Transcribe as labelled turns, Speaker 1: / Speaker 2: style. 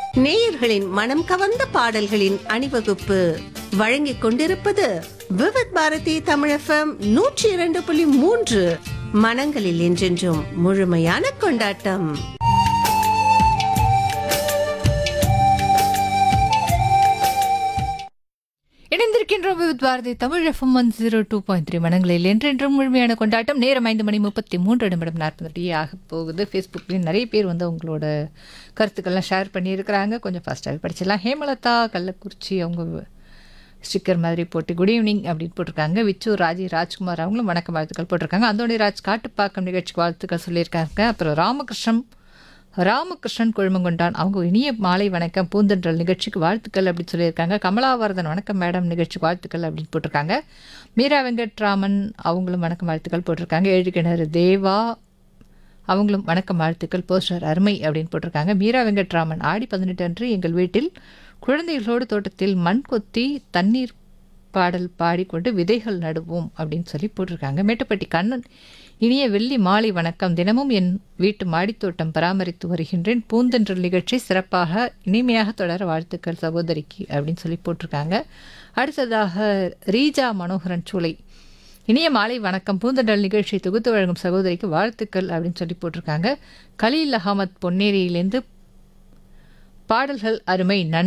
Speaker 1: நேயர்களின் மனம் கவர்ந்த பாடல்களின் அணிவகுப்பு வழங்கிக் கொண்டிருப்பது விவித் பாரதி தமிழகம் நூற்றி இரண்டு புள்ளி மூன்று மனங்களில் என்றென்றும் முழுமையான கொண்டாட்டம்
Speaker 2: இணைந்திருக்கின்றோம் with Bharathi Tamil FM one zero two point three மனங்களில் என்றென்றும் முழுமையான கொண்டாட்டம் நேரம் ஐந்து மணி முப்பத்தி மூன்று நிமிடம் நாற்பது அடி ஆக போகுது ஃபேஸ்புக்லேயும் நிறைய பேர் வந்து அவங்களோட கருத்துக்கள்லாம் ஷேர் பண்ணியிருக்கிறாங்க கொஞ்சம் ஃபாஸ்ட்டாகவே படிச்சிடலாம் ஹேமலதா கள்ளக்குறிச்சி அவங்க ஸ்டிக்கர் மாதிரி போட்டு குட் ஈவினிங் அப்படின்னு போட்டிருக்காங்க விச்சு ராஜி ராஜ்குமார் அவங்களும் வணக்க வாழ்த்துக்கள் போட்டிருக்காங்க அந்தோணி ராஜ் காட்டுப்பாக்கம் நிகழ்ச்சிக்கு வாழ்த்துக்கள் சொல்லியிருக்காங்க அப்புறம் ராமகிருஷ்ணன் ராமகிருஷ்ணன் கொழுமங்கொண்டான் அவங்க இனிய மாலை வணக்கம் பூந்தென்றல் நிகழ்ச்சிக்கு வாழ்த்துக்கள் அப்படின்னு சொல்லியிருக்காங்க கமலாவர்தன் வணக்கம் மேடம் நிகழ்ச்சிக்கு வாழ்த்துக்கள் அப்படின்னு போட்டிருக்காங்க மீரா வெங்கட்ராமன் அவங்களும் வணக்கம் வாழ்த்துக்கள் போட்டிருக்காங்க ஏழு கிணறு தேவா அவங்களும் வணக்கம் வாழ்த்துக்கள் போஸ்டர் அருமை அப்படின்னு போட்டிருக்காங்க மீரா வெங்கட்ராமன் ஆடி பதினெட்டு அன்று எங்கள் வீட்டில் குழந்தைகளோடு தோட்டத்தில் மண் கொத்தி தண்ணீர் பாடல் பாடிக்கொண்டு விதைகள் நடுவோம் அப்படின்னு சொல்லி போட்டிருக்காங்க மேட்டுப்பட்டி கண்ணன் இனிய வெள்ளி மாலை வணக்கம் தினமும் என் வீட்டு மாடித்தோட்டம் பராமரித்து வருகின்றேன் பூந்தென்றல் நிகழ்ச்சி சிறப்பாக இனிமையாக தொடர வாழ்த்துக்கள் சகோதரிக்கு அப்படின்னு சொல்லி போட்டிருக்காங்க அடுத்ததாக ரீஜா மனோகரன் சூளை இனிய மாலை வணக்கம் பூந்தென்றல் நிகழ்ச்சி தொகுத்து வழங்கும் சகோதரிக்கு வாழ்த்துக்கள் அப்படின்னு சொல்லி போட்டிருக்காங்க கலீல் அகமத் பொன்னேரியிலேருந்து பாடல்கள் அருமை நன்றி